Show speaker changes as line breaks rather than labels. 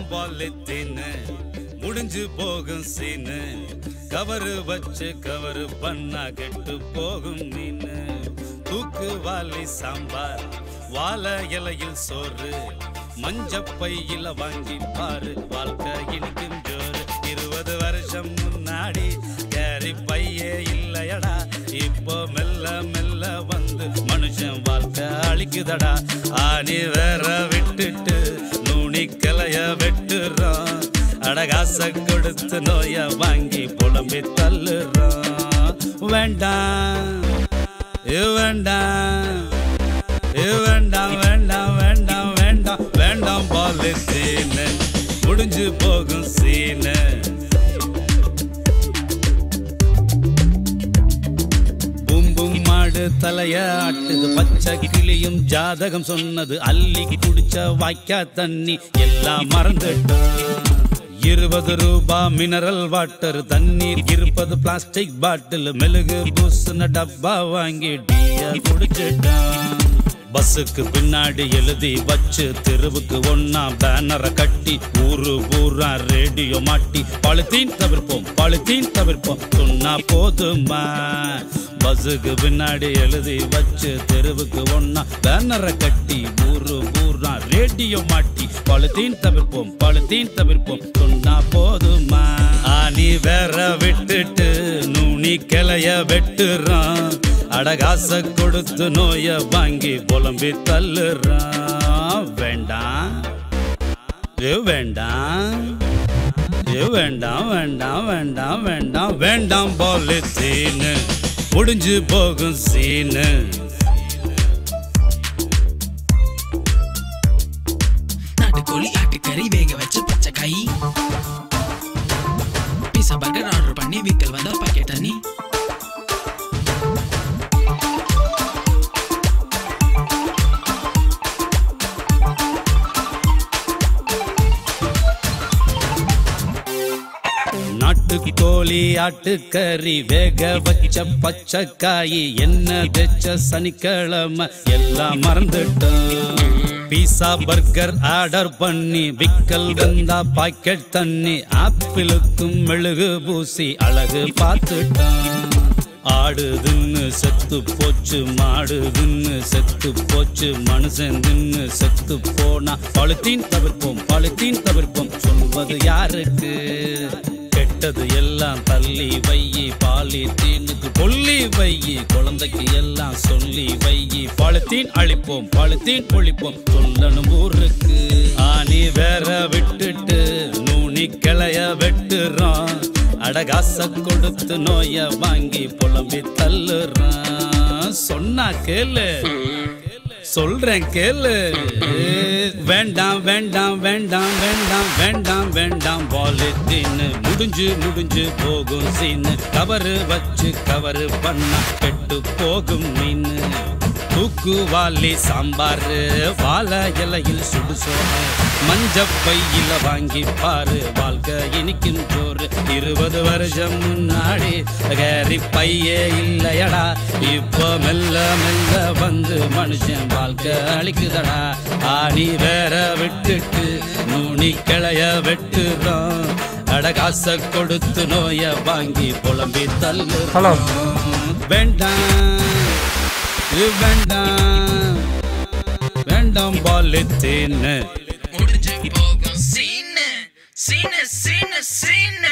பாலித்தீன்னு முடிஞ்சு போகும் சீனு கவரு வச்சு கவரு பண்ணா கெட்டு போகும் மீனு தூக்கு வாலி சாம்பார் வாழை இலையில் சோறு மஞ்ச பையில வாங்கி பாரு வாழ்க்கை இனிக்கும் ஜோறு இருபது வருஷம் முன்னாடி கேரி பையே இல்லையடா இப்போ மெல்ல மெல்ல வந்து மனுஷன் வாழ்க்கை அழிக்குதடா ஆணி வேற விட்டுட்டு நூனி கிளைய வெட்டுறோம் அடகாச கொடுத்து நோய வாங்கி புலம்பி தள்ளுறோம் வேண்டாம் இது வேண்டாம் இது வேண்டாம் வேண்டாம் வேண்டாம் வேண்டாம் வேண்டாம் பாலித்தீனு முடிஞ்சு போகும் சீனு பூம்பும் மாடு தலைய ஆட்டுது பச்சை கிளியும் ஜாதகம் சொன்னது அள்ளி குடிச்ச வாய்க்கா தண்ணி எல்லாம் மறந்துட்டோம் இருபது ரூபா மினரல் வாட்டர் தண்ணீர் இருப்பது பிளாஸ்டிக் பாட்டில் மெழுகு பூசுன டப்பா வாங்கி டீய குடிச்சிட்டான் பஸ்ஸுக்கு பின்னாடி எழுதி வச்சு தெருவுக்கு ஒன்னா பேனரை கட்டி ஊரு பூரா ரேடியோ மாட்டி பாலித்தீன் தவிர்ப்போம் பாலித்தீன் தவிர்ப்போம் சொன்னா போதுமா பஸ்ஸுக்கு பின்னாடி எழுதி வச்சு தெருவுக்கு ஒன்னா பேனரை கட்டி ஊரு பூரா ரேடியோ மாட்டி பாலித்தீன் தவிர்ப்போம் பாலித்தீன் தவிர்ப்போம் சொன்னா போதுமா ஆனி வேற விட்டுட்டு நூனி கிளைய வெட்டுறான் அடகாச கொடுத்து நோய வாங்கி புலம்பி தள்ளுறான் வேண்டாம் ஏ வேண்டாம் ஏ வேண்டாம் வேண்டாம் வேண்டாம் வேண்டாம் வேண்டாம் பாலித்தீனு முடிஞ்சு போகும் சீனு
நாட்டுக்கோழி ஆட்டுக்கறி வேக வச்சு பச்சை காய் பீஸா பர்கர் ஆர்டர் பண்ணி வீக்கல் வந்தா பாக்கெட் தண்ணி
நாட்டுக்கோழி ஆட்டுக்கறி வேக வச்ச பச்சைக்காய் என்ன தெச்ச சனிக்கிழமை எல்லாம் மறந்துட்டோம் பீஸா பர்கர் ஆர்டர் பண்ணி விக்கல் வந்தா பாக்கெட் தண்ணி ஆப்பிளுக்கும் மெழுகு பூசி அழகு பார்த்துட்டான் ஆடு தின்னு செத்து போச்சு மாடு தின்னு செத்து போச்சு மனுஷன் தின்னு செத்து போனா பழுத்தீன் தவிர்ப்போம் பழுத்தீன் தவிர்ப்போம் சொல்வது யாருக்கு கெட்டது எல்லாம் தள்ளி வையி பாலி தீனுக்கு கொல்லி வையி குழந்தைக்கு எல்லாம் சொல்லி வையி பழுத்தீன் அழிப்போம் பழுத்தீன் ஒழிப்போம் சொல்லணும் ஊருக்கு ஆனி வேற விட்டுட்டு நூனி கிளைய வெட்டுறோம் அடகாச கொடுத்து நோய வாங்கி புலம்பி தள்ளுறான் சொன்னா கேளு சொல்றேன் கேளு வேண்டாம் வேண்டாம் வேண்டாம் வேண்டாம் வேண்டாம் வேண்டாம் பாலித்தீன்னு முடிஞ்சு முடிஞ்சு போகும் சீனு கவரு வச்சு கவரு பண்ணா கெட்டு போகும் மீன் தூக்கு வாலி சாம்பார் வாழை இலையில் சுடுசோறு மஞ்ச பையில வாங்கி பாரு வாழ்க்கை இனிக்கும் சோறு இருபது வருஷம் முன்னாடி கேரி பையே இல்லையடா இப்போ மெல்ல மெல்ல வந்து மனுஷன் வாழ்க்கை அழிக்குதடா ஆணி வேற விட்டுட்டு நூனி கிளைய வெட்டுறோம் அடகாச கொடுத்து நோய வாங்கி புலம்பி தள்ளு
ஹலோ
வேண்டாம் இது வேண்டாம் வேண்டாம் பாலித்தீன்னு
முடிஞ்சு போகும் சீனு சீனு சீனு சீனு